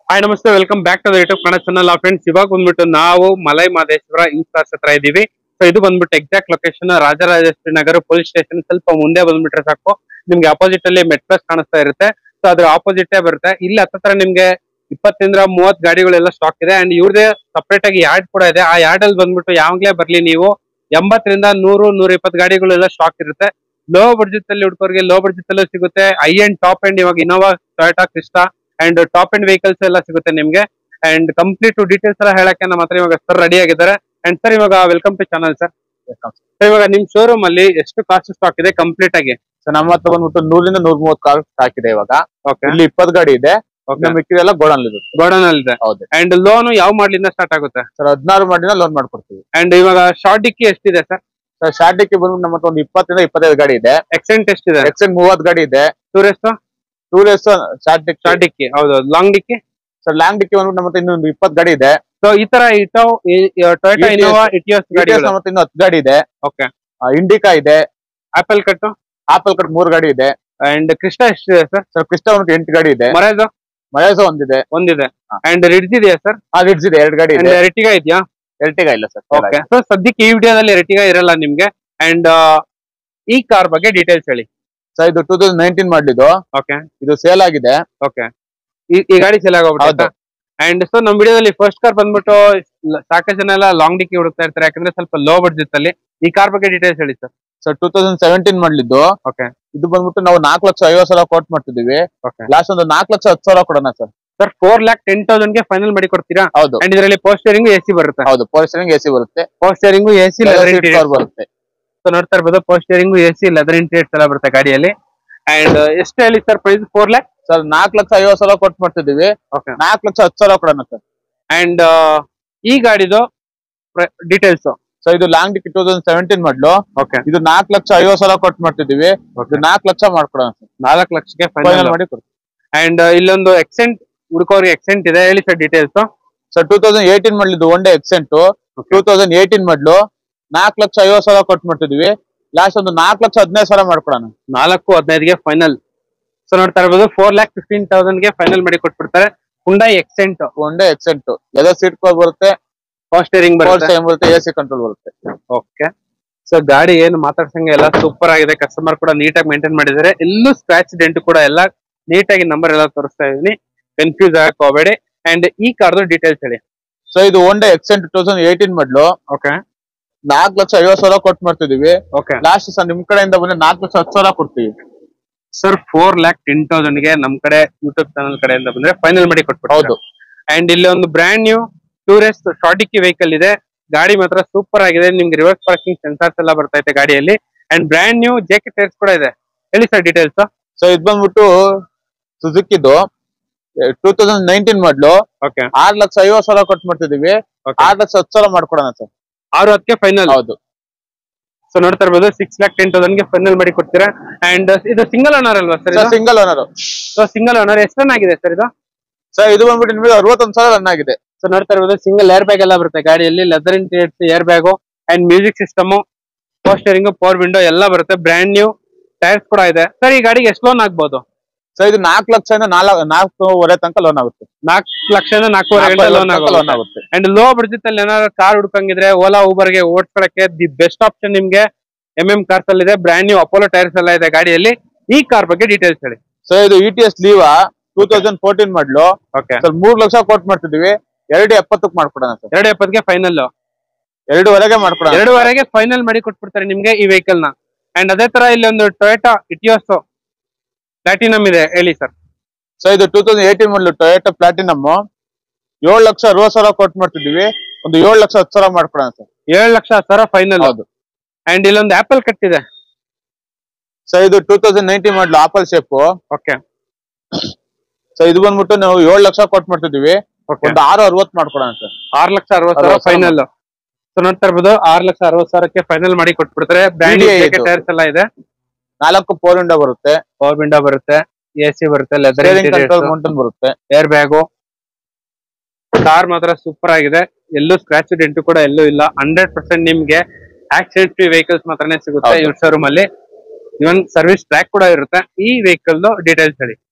Hi ನಮಸ್ತೆ welcome back to YouTube Kannada channel friends ಇವಾಗ ಬಂದ್ಬಿಟ್ಟು ನಾವು ಮಲೈ ಮಹದೇಶ್ವರ ಇನ್ಸ್ಟಾಸ್ ಹತ್ರ ಇದೀವಿ ಸೊ ಇದು ಬಂದ್ಬಿಟ್ಟು exact location Rajarajeshwari Nagar police station ಸ್ವಲ್ಪ ಮುಂದೆ ಬಂದ್ಬಿಟ್ರೆ ಸಾಕು ನಿಮ್ಗೆ ಅಪೋಸಿಟ್ ಅಲ್ಲಿ ಮೆಟ್ರೋಸ್ ಕಾಣಿಸ್ತಾ ಇರುತ್ತೆ ಸೊ ಅದ್ರ ಆಪೋಸಿಟ್ ಬರುತ್ತೆ ಇಲ್ಲಿ ಹತ್ತತ್ರ ನಿಮ್ಗೆ ಇಪ್ಪತ್ತರಿಂದ ಮೂವತ್ ಗಾಡಿಗಳೆಲ್ಲ ಸ್ಟಾಕ್ ಇದೆ ಅಂಡ್ ಇವ್ರದೇ ಸಪರೇಟ್ ಆಗಿ ಯಾರ್ಡ್ ಕೂಡ ಇದೆ ಆ ಯಾರ್ಡ್ ಅಲ್ಲಿ ಬಂದ್ಬಿಟ್ಟು ಯಾವಾಗ್ಲೇ ಬರ್ಲಿ ನೀವು ಎಂಬತ್ತರಿಂದ ನೂರು ನೂರ ಇಪ್ಪತ್ತು ಗಾಡಿಗಳೆಲ್ಲ ಸ್ಟಾಕ್ ಇರುತ್ತೆ ಲೋ ಬಡ್ಜೆಟ್ ಅಲ್ಲಿ ಹುಡ್ಕೋರಿಗೆ ಲೋ ಬಡ್ಜೆಟ್ ಅಲ್ಲೂ ಸಿಗುತ್ತೆ ಐ ಅಂಡ್ ಟಾಪ್ ಅಂಡ್ ಇವಾಗ Innova Toyota Crysta and top end vehicles ಎಲ್ಲ ಸಿಗುತ್ತೆ ನಿಮ್ಗೆ ಅಂಡ್ ಕಂಪ್ಲೀಟ್ ಡೀಟೇಲ್ಸ್ ಎಲ್ಲ ಹೇಳಕ್ಕೆ ನಮ್ಮ ಹತ್ರ ಇವಾಗ ಸರ್ ರೆಡಿ ಆಗಿದ್ದಾರೆ ಅಂಡ್ ಸರ್ ಇವಾಗ welcome to channel sir sir ಇವಾಗ ನಿಮ್ ಶೋರೂಮ್ ಅಲ್ಲಿ ಎಷ್ಟು ಕಾಸ್ಟ್ ಸ್ಟಾಕ್ ಇದೆ ಕಂಪ್ಲೀಟ್ ಆಗಿ ಸೊ ನಮ್ಮ ಹತ್ರ ಬಂದ್ಬಿಟ್ಟು ನೂರಿಂದ ನೂರ ಮೂವತ್ತು ಕಾರ್ ಸ್ಟಾಕ್ ಇದೆ ಇವಾಗ ಓಕೆ ಇಲ್ಲಿ ಇಪ್ಪತ್ತು ಗಾಡಿ ಇದೆ ಓಕೆ ಇನ್ನು ಮಿಕ್ಕಿದೆಲ್ಲ ಗೋಡನ್ ಇರುತ್ತೆ ಗೋಡನ್ ಅಲ್ಲಿ ಇದೆ ಹೌದು ಅಂಡ್ ಲೋನ್ ಯಾವ ಮಾಡ್ಲಿಂದ ಸ್ಟಾರ್ಟ್ ಆಗುತ್ತೆ ಸರ್ ಹದಿನಾರು ಮಾಡಿನ ಲೋನ್ ಮಾಡ್ಕೊಡ್ತೀವಿ ಅಂಡ್ ಇವಾಗ ಶಾರ್ಟ್ ಡಿಕ್ಕಿ ಎಷ್ಟಿದೆ ಸರ್ ಸರ್ ಶಾರ್ಟಿಗೆ ಬಂದ್ಬಿಟ್ಟು ನಮ್ಮ ಹತ್ರ ಒಂದು ಇಪ್ಪತ್ತರಿಂದ ಇಪ್ಪತ್ತೈದು ಗಾಡಿ ಇದೆ ಎಕ್ಸೆಂಟ್ ಎಷ್ಟಿದೆ ಎಕ್ಸೆಂಟ್ ಮೂವತ್ತು ಗಾಡಿ ಇದೆ ಟೂರಿಸ್ಟ್ ಟೂರಿಸ್ಟ್ ಶಾರ್ಟಿಕ್ ಶಾರ್ಟ್ ಡಿಕ್ಕಿ ಹೌದು ಲಾಂಗ್ ಡಿಕ್ಕಿ ಸರ್ ಲ್ಯಾಂಗ್ ಡಿಕ್ಕಿ ಬಂದ್ಬಿಟ್ಟು ನಮ್ಮ ಹತ್ರ ಇನ್ನೊಂದು ಇಪ್ಪತ್ತು ಗಾಡಿ ಇದೆ ಸೊ ಈ ತರ ಇಟೋ Toyota ETS Innova Etios TTS ಗಾಡಿಗಳು ನಮ್ಮ ಹತ್ರ ಇನ್ನು ಹತ್ತು ಗಾಡಿ ಇದೆ ಓಕೆ ಇಂಡಿಕಾ ಇದೆ ಆಪಲ್ ಕಟ್ಟು ಆಪಲ್ ಕಟ್ ಮೂರು ಗಾಡಿ ಇದೆ ಅಂಡ್ ಕ್ರಿಸ್ಟಾ ಎಷ್ಟಿದೆ ಸರ್ ಸರ್ ಕ್ರಿಸ್ಟಾ ಬಂದ್ಬಿಟ್ಟು ಎಂಟು ಗಾಡಿ ಇದೆ ಮರೇಜ್ ಮಲೇಸ ಒಂದಿದೆ ಒಂದಿದೆ ಹಾ. ಅಂಡ್ ರಿಡ್ಜ್ ಇದೆಯಾ ಸರ್ ಆ ರಿಡ್ಸ್ ಇದೆ ಎರಡು ಗಾಡಿ ಅಂಡ್ ಇದೆ ರೆಟಿಗಾ ಇದೆಯಾ ಎರ್ಟಿಗಾ ಇಲ್ಲ ಸರ್ ಓಕೆ ಸೊ ಸದ್ಯಕ್ಕೆ ಈ ವಿಡಿಯೋದಲ್ಲಿ ರೆಟಿಗಾ ಇರಲ್ಲ ನಿಮ್ಗೆ ಅಂಡ್ ಈ ಕಾರ್ ಬಗ್ಗೆ ಡೀಟೇಲ್ಸ್ ಹೇಳಿ ಸರ್ ಇದು ಟೂ ತೌಸಂಡ್ ನೈನ್ಟೀನ್ ಮಾಡ್ಲಿದ್ದು ಓಕೆ ಇದು ಸೇಲ್ ಆಗಿದೆ ಓಕೆ ಈ ಈ ಗಾಡಿ ಸೇಲ್ ಆಗೋಗ್ಬಿಟ್ಟು ಹೌದು. ಅಂಡ್ ಸೊ ನಮ್ ವಿಡಿಯೋದಲ್ಲಿ ಫಸ್ಟ್ ಕಾರ್ ಬಂದ್ಬಿಟ್ಟು ಲ- ಸಾಕಷ್ಟು ಜನ ಎಲ್ಲ ಲಾಂಗ್ ಡಿಕ್ಕಿ ಹುಡುಕ್ತಾ ಇರ್ತಾರೆ ಯಾಕಂದ್ರೆ ಸ್ವಲ್ಪ ಲೋ ಬಡ್ಜೆಟ್ ಅಲ್ಲಿ ಈ ಕಾರ್ ಬಗ್ಗೆ ಡೀಟೇಲ್ಸ್ ಹೇಳಿ sir sir two thousand seventeen ಮಾಡ್ಲಿದ್ದು ಓಕೆ ಇದು ಬಂದ್ಬಿಟ್ಟು ನಾವು ನಾಲ್ಕು ಲಕ್ಷ ಐವತ್ತು ಸಾವಿರ ಕೋಟ್ ಮಾಡ್ತಿದೀವಿ ಓಕೆ ಲಾಸ್ಟ್ ಒಂದು ನಾಲ್ಕು ಲಕ್ಷ ಹತ್ತು ಸಾವಿರ ಕೊಡೋಣ sir sir four lakh ten thousand ಗೆ ಫೈನಲ್ ಮಾಡಿ ಕೊಡ್ತೀರಾ ಹೌದು ಅಂಡ್ ಇದರಲ್ಲಿ ಪೋಸ್ಟರಿಂಗ್ ಎ ಸಿ ಬರುತ್ತೆ ಹೌದು ಪೋಲಿಸ್ಟರಿಂಗ್ ಎಸಿ ಬರುತ್ತೆ power steering A C Leather leather seat interior cover ಬರುತ್ತೆ ಸೊ ನೋಡ್ತಾ ಇರ್ಬೋದು power steering A C leather interiors ಎಲ್ಲ ಬರುತ್ತೆ ಗಾಡಿಯಲ್ಲಿ ಅಂಡ್ ಎಷ್ಟು ಹೇಳಿ sir price four lakh sir ನಾಲ್ಕು ಲಕ್ಷ ಐವತ್ತು ಸಾವಿರ ಕೊಟ್ಟು ಮಾಡ್ತಿದೀವಿ ಓಕೆ ನಾಲ್ಕು ಲಕ್ಷ ಹತ್ತು ಸಾವಿರ ಕೊಡೋಣ ಸರ್ ಅಂಡ್ ಈ ಗಾಡಿದು ಡೀಟೇಲ್ಸ್ ಸೊ ಇದು long ticket two thousand seventeen model okay ಇದು ನಾಲ್ಕು ಲಕ್ಷ ಐವತ್ತು ಸಾವಿರ ಕೊಟ್ಟು ಮಾಡ್ತಿದೀವಿ ಇದು ನಾಲ್ಕು ಲಕ್ಷ ಮಾಡ್ಕೊಡೋಣ ಸರ್ ನಾಲ್ಕು ಲಕ್ಷಕ್ಕೆ ಫೈನಲ್ ಫೈನಲ್ ಮಾಡಿ ಕೊಡ್ತೀವಿ ಅಂಡ್ ಇಲ್ಲೊಂದು ಎಕ್ಸೆಂಟ್ ಹುಡುಕೋರಿಗೆ ಎಕ್ಸೆಂಟ್ ಇದೆ ಹೇಳಿ sir details sir two thousand eighteen ಮಾಡ್ಲಿದ್ದು Hyundai Xcent two thousand eighteen model ನಾಲ್ಕು ಲಕ್ಷ ಐವತ್ತು ಸಾವಿರ ಕೊಟ್ಟು ಮಾಡ್ತಿದೀವಿ ಲಾಸ್ಟ್ ಒಂದು ನಾಲ್ಕು ಲಕ್ಷ ಹದಿನೈದು ಸಾವಿರ ಮಾಡ್ಕೊಡೋಣ ನಾಲ್ಕು ಹದಿನೈದುಗೆ ಫೈನಲ್ ಸೊ ನೋಡ್ತಾ ಇರ್ಬೋದು ಫೋರ್ ಲ್ಯಾಕ್ ಫಿಫ್ಟೀನ್ ತೌಸಂಡ್ ಗೆ ಫೈನಲ್ ಮಾಡಿ ಕೊಟ್ಬಿಡ್ತಾರೆ Hyundai Xcent Hyundai Xcent leather seat cover ಬರುತ್ತೆ ಪೋಸ್ಟರಿಂಗ್ ಫೋರ್ ಬರುತ್ತೆ ಟೈಮ್ ಬರುತ್ತೆ ಎ ಸಿ ಕಂಟ್ರೋಲ್ ಬರುತ್ತೆ ಓಕೆ ಸೊ ಗಾಡಿ ಏನು ಮಾತಾಡ್ಸಂಗೆ ಎಲ್ಲ ಸೂಪರ್ ಆಗಿದೆ ಕಸ್ಟಮರ್ ಕೂಡ ನೀಟಾಗಿ ಮೇಂಟೈನ್ ಮಾಡಿದ್ದಾರೆ ಎಲ್ಲೂ ಸ್ಕ್ರಾಚ್ ಡೆಂಟ್ ಕೂಡ ಎಲ್ಲ ನೀಟಾಗಿ ನಂಬರ್ ಎಲ್ಲ ತೋರಿಸ್ತಾ ಇದೀನಿ ಕನ್ಫ್ಯೂಸ್ ಆಗಕ್ ಹೋಗಬೇಡಿ ಅಂಡ್ ಈ ಕಾರ್ದು ಡೀಟೇಲ್ಸ್ ಹೇಳಿ ಸೊ ಇದು Hyundai Xcent two thousand eighteen model okay ನಾಲ್ಕು ಲಕ್ಷ ಐವತ್ತು ಸಾವಿರ ಕೊಟ್ಟು ಮಾಡ್ತಿದೀವಿ ಓಕೆ ಲಾಸ್ಟ್ ಸರ್ ನಿಮ್ ಕಡೆಯಿಂದ ಬಂದ್ರೆ ನಾಲ್ಕು ಲಕ್ಷ ಹತ್ತು ಸಾವಿರ ಕೊಡ್ತೀವಿ sir four lakh ten thousand ಗೆ ನಮ್ ಕಡೆ ಯೂಟ್ಯೂಬ್ ಚಾನಲ್ ಕಡೆಯಿಂದ ಬಂದ್ರೆ ಫೈನಲ್ ಮಾಡಿ ಕೊಟ್ಬಿಟ್ಟು ಹೌದು ಅಂಡ್ ಇಲ್ಲಿ ಒಂದು ಬ್ರ್ಯಾಂಡ್ ನ್ಯೂ ಟೂರಿಸ್ಟ್ ಶಾರ್ಟಿಕಿ ವೆಹಿಕಲ್ ಇದೆ ಗಾಡಿ ಮಾತ್ರ ಸೂಪರ್ ಆಗಿದೆ ನಿಮ್ಗೆ ರಿವರ್ಸ್ ಪಾರ್ಕಿಂಗ್ ಸೆನ್ಸಾರ್ಸ್ ಎಲ್ಲ ಬರ್ತಾ ಇದೆ ಗಾಡಿಯಲ್ಲಿ and brand new JK tyres ಕೂಡ ಇದೆ ಹೇಳಿ ಸರ್ ಡೀಟೇಲ್ಸ್ ಸೊ ಇದು ಬಂದ್ಬಿಟ್ಟು ಸುಜುಕಿದು two thousand nineteen model okay ಆರ್ ಲಕ್ಷ ಐವತ್ತು ಸಾವಿರ ಕೊಟ್ಟು ಮಾಡ್ತಿದೀವಿ ಆರ್ ಲಕ್ಷ ಹತ್ತು ಸಾವಿರ ಮಾಡ್ಕೊಡೋಣ ಸರ್ ಆರು ಹತ್ತಿಗೆ ಫೈನಲ್ ಹೌದು ಸೊ ನೋಡ್ತಾ ಇರ್ಬೋದು ಸಿಕ್ಸ್ ಲ್ಯಾಕ್ ಟೆನ್ ತೌಸಂಡ್ ಗೆ ಫೈನಲ್ ಮಾಡಿ ಕೊಡ್ತೀರಾ ಅಂಡ್ ಇದು ಸಿಂಗಲ್ ಓನರ್ ಅಲ್ವಾ sir sir single owner so single owner ಎಷ್ಟು ರನ್ ಆಗಿದೆ ಸರ್ ಇದು ಸರ್ ಇದು ಬಂದ್ಬಿಟ್ಟು ನಿಮಗೆ ಅರವತ್ತೊಂದು ಸಾವಿರ ರನ್ ಆಗಿದೆ ಸೊ ನೋಡ್ತಾ ಇರ್ಬೋದು ಸಿಂಗಲ್ ಏರ್ ಬ್ಯಾಗ್ ಎಲ್ಲ ಬರುತ್ತೆ ಗಾಡಿಯಲ್ಲಿ leather interiors air bag and music system power steering power window ಎಲ್ಲ ಬರುತ್ತೆ ಬ್ರ್ಯಾಂಡ್ ನ್ಯೂ ಟೈರ್ಸ್ ಕೂಡ ಇದೆ ಸರ್ ಈ ಗಾಡಿಗೆ ಎಷ್ಟು ಲೋನ್ ಆಗ್ಬೋದು ಸರ್ ಇದು ನಾಲ್ಕು ಲಕ್ಷದಿಂದ ನಾಲ್ಕು ನಾಲ್ಕೂವರೆ ತನಕ ಲೋನ್ ಆಗುತ್ತೆ ನಾಲ್ಕು ಲಕ್ಷದಿಂದ ನಾಲ್ಕೂವರೆ ಲೋನ್ ಲೋನ್ ಆಗುತ್ತೆ ಆಗುತ್ತೆ ಅಂಡ್ ಲೋ ಬಡ್ಜೆಟ್ ಅಲ್ಲಿ ಏನಾದ್ರು ಕಾರ್ ಹುಡ್ಕಂಗಿದ್ರೆ ಓಲಾ ಊಬರ್ ಗೆ ಓಡಿಸ್ಕೊಳಕ್ಕೆ ದಿ ಬೆಸ್ಟ್ ಆಪ್ಷನ್ ನಿಮ್ಗೆ ಎಂ ಎಂ ಕಾರ್ಸ್ ಅಲ್ಲಿ ಇದೆ ಬ್ರ್ಯಾಂಡ್ ನ್ಯೂ ಅಪೋಲೋ ಟೈರ್ಸ್ ಎಲ್ಲ ಇದೆ ಗಾಡಿಯಲ್ಲಿ ಈ ಕಾರ್ ಬಗ್ಗೆ ಡೀಟೇಲ್ಸ್ ಹೇಳಿ ಸೊ ಇದು E T S Liva two thousand fourteen model okay sir ಮೂರ್ ಲಕ್ಷ ಕೊಟ್ಟು ಮಾಡ್ತಿದೀವಿ ಎರಡು ಎಪ್ಪತ್ತಕ್ಕೆ ಮಾಡ್ಕೊಡೋಣ ಸರ್ ಎರಡು ಎಪ್ಪತ್ಗೆ ಫೈನಲ್ ಎರಡೂವರೆಗೆ ಮಾಡ್ಕೊಡೋಣ ಎರಡೂವರೆಗೆ ಫೈನಲ್ ಮಾಡಿ ಕೊಟ್ಬಿಡ್ತಾರೆ ನಿಮ್ಗೆ ಈ ವೆಹಿಕಲ್ ನ ಅಂಡ್ ಅದೇ ತರ ಇಲ್ಲಿ ಒಂದು ಟೊಯೋಟಾ ಇಟಿಯೋಸ್ ಪ್ಲಾಟಿನಮ್ ಇದೆ ಹೇಳಿ ಸರ್ ಸೊ ಇದು two thousand eighteen model Toyota Platinum ಏಳು ಲಕ್ಷ ಅರವತ್ತು ಸಾವಿರ ಕೊಟ್ಟು ಮಾಡ್ತಿದೀವಿ ಒಂದು ಏಳು ಲಕ್ಷ ಹತ್ತು ಸಾವಿರ ಮಾಡ್ಕೊಡೋಣ ಸರ್ ಏಳು ಲಕ್ಷ ಹತ್ತು ಸಾವಿರ ಫೈನಲ್ ಹೌದು ಅಂಡ್ ಇಲ್ಲೊಂದು ಆಪಲ್ ಕಟ್ಟಿದೆ ಸೊ ಇದು two thousand nineteen model apple shape okay so ಇದು ಬಂದ್ಬಿಟ್ಟು ನಾವು ಏಳು ಲಕ್ಷ ಕೊಟ್ಟು ಮಾಡ್ತಿದೀವಿ ಓಕೆ ಒಂದು ಆರು ಅರವತ್ತು ಮಾಡ್ಕೊಡೋಣ ಸರ್ ಆರ್ ಲಕ್ಷ ಅರವತ್ತು ಸಾವಿರ ಅರವತ್ತು ಸಾವಿರ ಫೈನಲ್ ಸೊ ನೋಡ್ತಾ ಇರ್ಬೋದು ಆರ್ ಲಕ್ಷ ಅರವತ್ತು ಸಾವಿರಕ್ಕೆ ಫೈನಲ್ ಮಾಡಿ ಕೊಟ್ಬಿಡ್ತಾರೆ ಬ್ರ್ಯಾಂಡ್ VDI ಇದು. ಟೈರ್ಸ್ ಎಲ್ಲ ಇದೆ ನಾಲ್ಕು ಫೋರ್ ವಿಂಡೋ ಬರುತ್ತೆ ಪವರ್ ವಿಂಡೋ ಬರುತ್ತೆ ಎ ಸಿ ಬರುತ್ತೆ ಲೆದರ್ ಸ್ಟೇರಿಂಗ್ ಕಂಟ್ರೋಲ್ ಮೌಂಟನ್ ಬರುತ್ತೆ ಏರ್ ಬ್ಯಾಗು ಕಾರ್ ಮಾತ್ರ ಸೂಪರ್ ಆಗಿದೆ ಎಲ್ಲೂ ಸ್ಕ್ರಾಚ್ ಡೆಂಟು ಕೂಡ ಎಲ್ಲೂ ಇಲ್ಲ ಹಂಡ್ರೆಡ್ ಪರ್ಸೆಂಟ್ ನಿಮ್ಗೆ ಆಕ್ಸಿಡೆಂಟ್ ಫ್ರೀ ವೆಹಿಕಲ್ಸ್ ಮಾತ್ರನೇ ಸಿಗುತ್ತೆ ಹೌದು. ಇವ್ರ ಶೋರೂಮ್ ಅಲ್ಲಿ ಇವನ್ ಸರ್ವಿಸ್ ಟ್ರ್ಯಾಕ್ ಕೂಡ ಇರುತ್ತೆ ಈ ವೆಹಿಕಲ್ ಡೀಟೇಲ್ಸ್ ಹೇಳಿ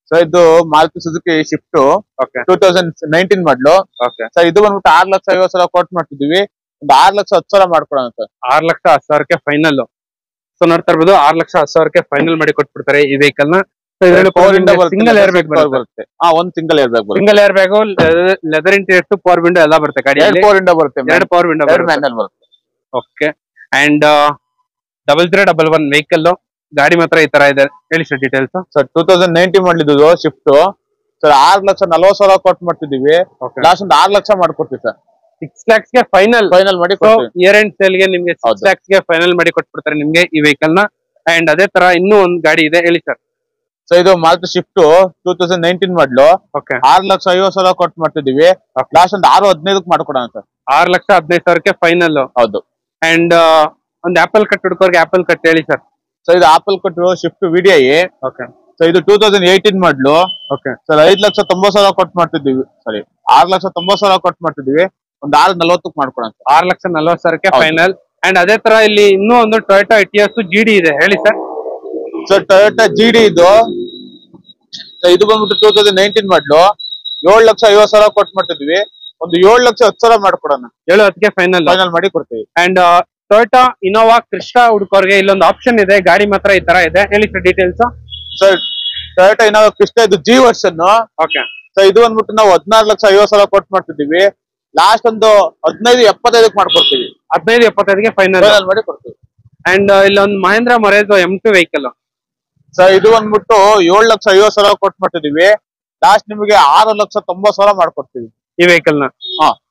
ಸೊ ಇದು Maruti Suzuki Swift okay two thousand nineteen model okay sir ಇದು ಬಂದ್ಬಿಟ್ಟು ಆರ್ ಲಕ್ಷ ಐವತ್ತು ಸಾವಿರ ಕೊಟ್ಟು ಮಾಡ್ತಿದೀವಿ ಒಂದು ಆರ್ ಲಕ್ಷ ಹತ್ತು ಸಾವಿರ ಮಾಡ್ಕೊಡೋಣ ಸರ್ ಆರ್ ಲಕ್ಷ ಹತ್ತು ಸಾವಿರಕ್ಕೆ ಫೈನಲ್ ಸೊ ನೋಡ್ತಾ ಇರ್ಬೋದು ಆರ್ ಲಕ್ಷ ಹತ್ತು ಸಾವಿರಕ್ಕೆ ಫೈನಲ್ ಮಾಡಿ ಕೊಟ್ಬಿಡ್ತಾರೆ ಈ ವೆಹಿಕಲ್ ನ ಸಿಂಗಲ್ ಏರ್ ಬ್ಯಾಗ್ ಬರುತ್ತೆ ಬರುತ್ತೆ ಹಾ ಒಂದ್ ಸಿಂಗಲ್ ಏರ್ ಬ್ಯಾಗ್ ಬರುತ್ತೆ single air bag leather interiors power window ಎಲ್ಲ ಬರುತ್ತೆ ಎರಡು ಗಾಡಿಯಲ್ಲಿ ಫೋರ್ ಇಂಡ ಬರುತ್ತೆ ಎರಡು ಪವರ್ ವಿಂಡೋ ಎರಡು ಮ್ಯಾನ್ಯಲ್ ಬರುತ್ತೆ okay and double three double one vehicle ಗಾಡಿ ಮಾತ್ರ ಈ ತರ ಇದೆ ಹೇಳಿ sir details sir two thousand nineteen ಮಾಡ್ಲಿದ್ದು ಶಿಫ್ಟ್ ಸರ್ ಆರ್ ಲಕ್ಷ ನಲ್ವತ್ತು ಸಾವಿರ ಕೊಟ್ಟು ಮಾಡ್ತಿದೀವಿ ಓಕೆ ಲಾಸ್ಟ್ ಒಂದು ಆರ್ ಲಕ್ಷ ಮಾಡ್ಕೊಡ್ತೀವಿ ಸರ್ ಸಿಕ್ಸ್ ಲ್ಯಾಕ್ಸ್ ಗೆ ಫೈನಲ್ ಫೈನಲ್ ಮಾಡಿ ಸೊ ಕೊಡ್ತೀವಿ ಇಯರ್ ಎಂಡ್ ಸೇಲ್ ಗೆ ನಿಮ್ಗೆ ಸಿಕ್ಸ್ ಹೌದು. ಲ್ಯಾಕ್ಸ್ ಗೆ ಫೈನಲ್ ಮಾಡಿ ಕೊಟ್ಬಿಡ್ತಾರೆ ನಿಮ್ಗೆ ಈ ವೆಹಿಕಲ್ ನ ಅಂಡ್ ಅದೇ ತರ ಇನ್ನೂ ಒಂದ್ ಗಾಡಿ ಇದೆ ಹೇಳಿ ಸರ್ ಸೊ ಇದು Maruti Swift two thousand nineteen model okay ಆರ್ ಲಕ್ಷ ಐವತ್ತು ಸಾವಿರ ಕೊಟ್ಟು ಮಾಡ್ತಿದೀವಿ ಲಾಸ್ಟ್ ಒಂದು ಆರು ಹದಿನೈದಕ್ಕೆ ಮಾಡ್ಕೊಡೋಣ ಸರ್ ಆರ್ ಲಕ್ಷ ಹದಿನೈದು ಸಾವಿರಕ್ಕೆ ಫೈನಲ್ ಹೌದು ಅಂಡ್ ಒಂದ್ ಆಪಲ್ ಕಟ್ ಹುಡ್ಕೋರ್ಗೆ ಆಪಲ್ ಕಟ್ ಹೇಳಿ ಸರ್ ಸೊ ಇದು ಆಪಲ್ ಕೊಟ್ಟು ಶಿಫ್ಟ್ ವಿಡಿಐ ಓಕೆ ಸೊ ಇದು two thousand eighteen model okay sir ಐದ್ ಲಕ್ಷ ತೊಂಬತ್ ಸಾವಿರ ಕೊಟ್ಟು ಮಾಡ್ತಿದ್ದೀವಿ ಸಾರಿ ಆರ್ ಲಕ್ಷ ತೊಂಬತ್ ಸಾವಿರ ಕೊಟ್ಟು ಮಾಡ್ತಿದ್ದೀವಿ ಒಂದ್ ಆರು ನಲ್ವತ್ತಕ್ಕೆ ಮಾಡ್ಕೊಡೋಣ ಸರ್ ಆರ್ ಲಕ್ಷ ನಲ್ವತ್ತು ಸಾವಿರಕ್ಕೆ ಹೌದು. ಫೈನಲ್ ಅಂಡ್ ಅದೇ ತರ ಇಲ್ಲಿ ಇನ್ನೂ ಒಂದು ಟೊಯೋಟಾ ಇಟಿಎಸ್ ಜಿ ಡಿ ಇದೆ ಹೇಳಿ sir sir Toyota G D ಇದು ಸೊ ಇದು ಬಂದ್ಬಿಟ್ಟು ಟೂ ತೌಸಂಡ್ ನೈನ್ಟೀನ್ ಮಾಡ್ಲು ಏಳು ಲಕ್ಷ ಐವತ್ತು ಸಾವಿರ ಕೊಟ್ಟು ಮಾಡ್ತಿದ್ವಿ ಒಂದು ಏಳು ಲಕ್ಷ ಹತ್ತು ಸಾವಿರ ಮಾಡ್ಕೊಡೋಣ ಏಳು ಹತ್ತಿಗೆ ಫೈನಲ್ ಫೈನಲ್ ಮಾಡಿ ಕೊಡ್ತೀವಿ ಅಂಡ್ ಟೊಯೋಟಾ ಇನೋವಾ ಕ್ರಿಸ್ಟಾ ಹುಡ್ಕೋರ್ಗೆ ಇಲ್ಲೊಂದು ಆಪ್ಷನ್ ಇದೆ ಗಾಡಿ ಮಾತ್ರ ಈ ತರ ಇದೆ ಹೇಳಿ sir details sir Toyota Innova Crysta ಇದು ಜಿ ವರ್ಷನ್ ಓಕೆ ಸೊ ಇದು ಬಂದ್ಬಿಟ್ಟು ನಾವು ಹದಿನಾರು ಲಕ್ಷ ಐವತ್ತು ಸಾವಿರ ಕೊಟ್ಟು ಮಾಡ್ತಿದ್ದೀವಿ ಲಾಸ್ಟ್ ಒಂದು ಹದಿನೈದು ಎಪ್ಪತ್ತೈದಕ್ಕೆ ಮಾಡ್ಕೊಡ್ತೀವಿ ಹದಿನೈದು ಎಪ್ಪತ್ತೈದಿಗೆ ಫೈನಲ್ ಫೈನಲ್ ಮಾಡಿ ಕೊಡ್ತೀವಿ ಅಂಡ್ ಇಲ್ಲೊಂದು Mahindra Marazzo M two vehicle sir ಇದು ಬಂದ್ಬಿಟ್ಟು ಏಳು ಲಕ್ಷ ಐವತ್ತು ಸಾವಿರ ಕೊಟ್ಟು ಮಾಡ್ತಿದ್ದೀವಿ ಲಾಸ್ಟ್ ನಿಮಗೆ ಆರು ಲಕ್ಷ ತೊಂಬತ್ತು ಸಾವಿರ ಮಾಡ್ಕೊಡ್ತೀವಿ ಈ ವೆಹಿಕಲ್ ನ ಹಾ